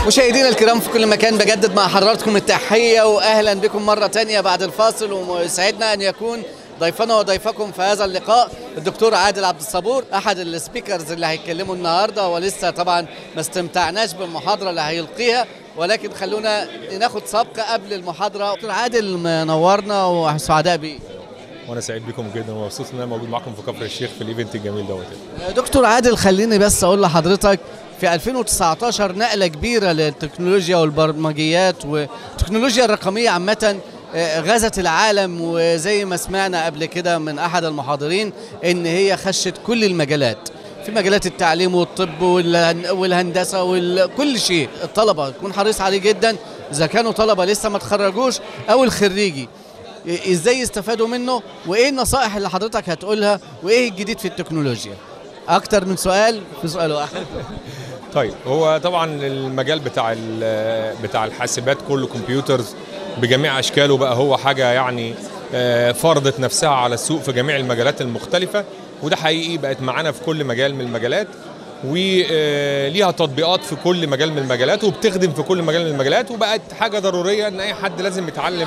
مشاهدينا الكرام في كل مكان بجدد مع حضراتكم التحية وأهلا بكم مرة تانية بعد الفاصل ويسعدنا أن يكون ضيفنا وضيفكم في هذا اللقاء الدكتور عادل عبد الصبور أحد السبيكرز اللي هيتكلموا النهاردة ولسه طبعا ما استمتعناش بالمحاضرة اللي هيلقيها ولكن خلونا ناخد سابقة قبل المحاضرة دكتور عادل منورنا وسعداء بيه وانا سعيد بكم جدا ومبسوط ان انا موجود معاكم في كفر الشيخ في الايفنت الجميل دوت دكتور عادل خليني بس أقول لحضرتك في 2019 نقلة كبيرة للتكنولوجيا والبرمجيات والتكنولوجيا الرقمية عامة غزت العالم وزي ما سمعنا قبل كده من أحد المحاضرين إن هي خشت كل المجالات في مجالات التعليم والطب والهندسة وكل شيء الطلبة يكون حريص عليه جدا إذا كانوا طلبة لسه ما تخرجوش أو الخريجي ازاي يستفادوا منه وايه النصائح اللي حضرتك هتقولها وايه الجديد في التكنولوجيا اكتر من سؤال في سؤال واحد طيب هو طبعا المجال بتاع بتاع الحاسبات كله كمبيوترز بجميع اشكاله بقى هو حاجه يعني فرضت نفسها على السوق في جميع المجالات المختلفه وده حقيقي بقت معانا في كل مجال من المجالات وليها تطبيقات في كل مجال من المجالات وبتخدم في كل مجال من المجالات وبقت حاجه ضروريه ان اي حد لازم يتعلم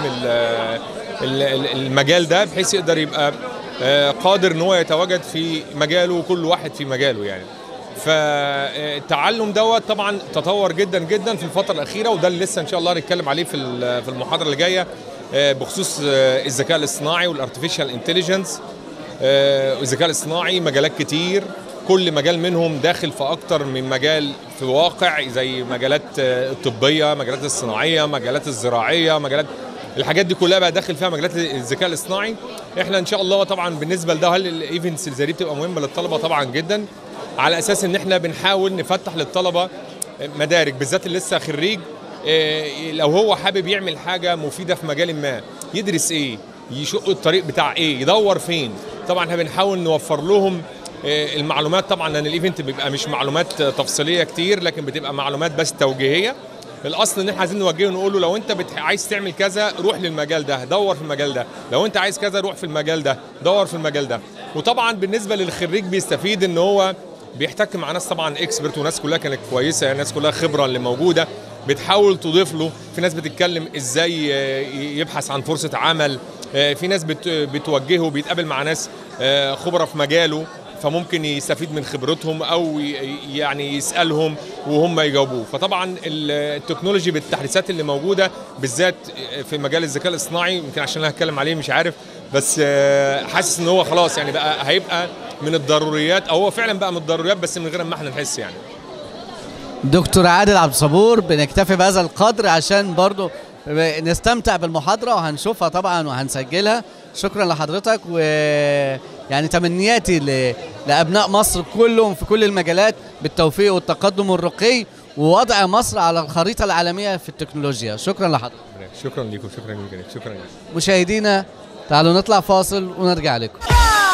المجال ده بحيث يقدر يبقى قادر ان هو يتواجد في مجاله وكل واحد في مجاله يعني فالتعلم دوت طبعا تطور جدا جدا في الفتره الاخيره وده اللي لسه ان شاء الله هنتكلم عليه في في المحاضره اللي جايه بخصوص الذكاء الاصطناعي والارتفيشال انتليجنس الذكاء الاصطناعي مجالات كتير كل مجال منهم داخل في اكتر من مجال في واقع زي مجالات الطبيه مجالات الصناعيه مجالات الزراعيه مجالات الحاجات دي كلها بقى داخل فيها مجالات الذكاء الاصطناعي احنا ان شاء الله طبعا بالنسبه لده هل الايفنتس اللي زي دي بتبقى مهمه للطلبه طبعا جدا على اساس ان احنا بنحاول نفتح للطلبه مدارك بالذات اللي لسه خريج لو هو حابب يعمل حاجه مفيده في مجال ما يدرس ايه يشق الطريق بتاع ايه يدور فين طبعا احنا بنحاول نوفر لهم المعلومات طبعا لان الايفنت بيبقى مش معلومات تفصيليه كتير لكن بتبقى معلومات بس توجيهيه الاصل ان احنا عايزين نوجهه نقول له لو انت بت... عايز تعمل كذا روح للمجال ده دور في المجال ده لو انت عايز كذا روح في المجال ده دور في المجال ده وطبعا بالنسبه للخريج بيستفيد ان هو بيحتك مع ناس طبعا اكسبرت وناس كلها كانت كويسه الناس كلها خبره اللي موجوده بتحاول تضيف له في ناس بتتكلم ازاي يبحث عن فرصه عمل في ناس بت... بتوجهه بيتقابل مع ناس خبره في مجاله فممكن يستفيد من خبرتهم او يعني يسالهم وهم يجاوبوه فطبعا التكنولوجي بالتحديثات اللي موجوده بالذات في مجال الذكاء الاصطناعي يمكن عشان انا هتكلم عليه مش عارف بس حاسس ان هو خلاص يعني بقى هيبقى من الضروريات او هو فعلا بقى من الضروريات بس من غير ما احنا نحس يعني دكتور عادل عبد الصبور بنكتفي بهذا القدر عشان برضو نستمتع بالمحاضره وهنشوفها طبعا وهنسجلها شكرا لحضرتك و يعني تمنياتي ل... لابناء مصر كلهم في كل المجالات بالتوفيق والتقدم والرقي ووضع مصر على الخريطه العالميه في التكنولوجيا شكرا لحضرتك شكرا لكم شكرا لكم شكرا لكم مشاهدينا تعالوا نطلع فاصل ونرجع لكم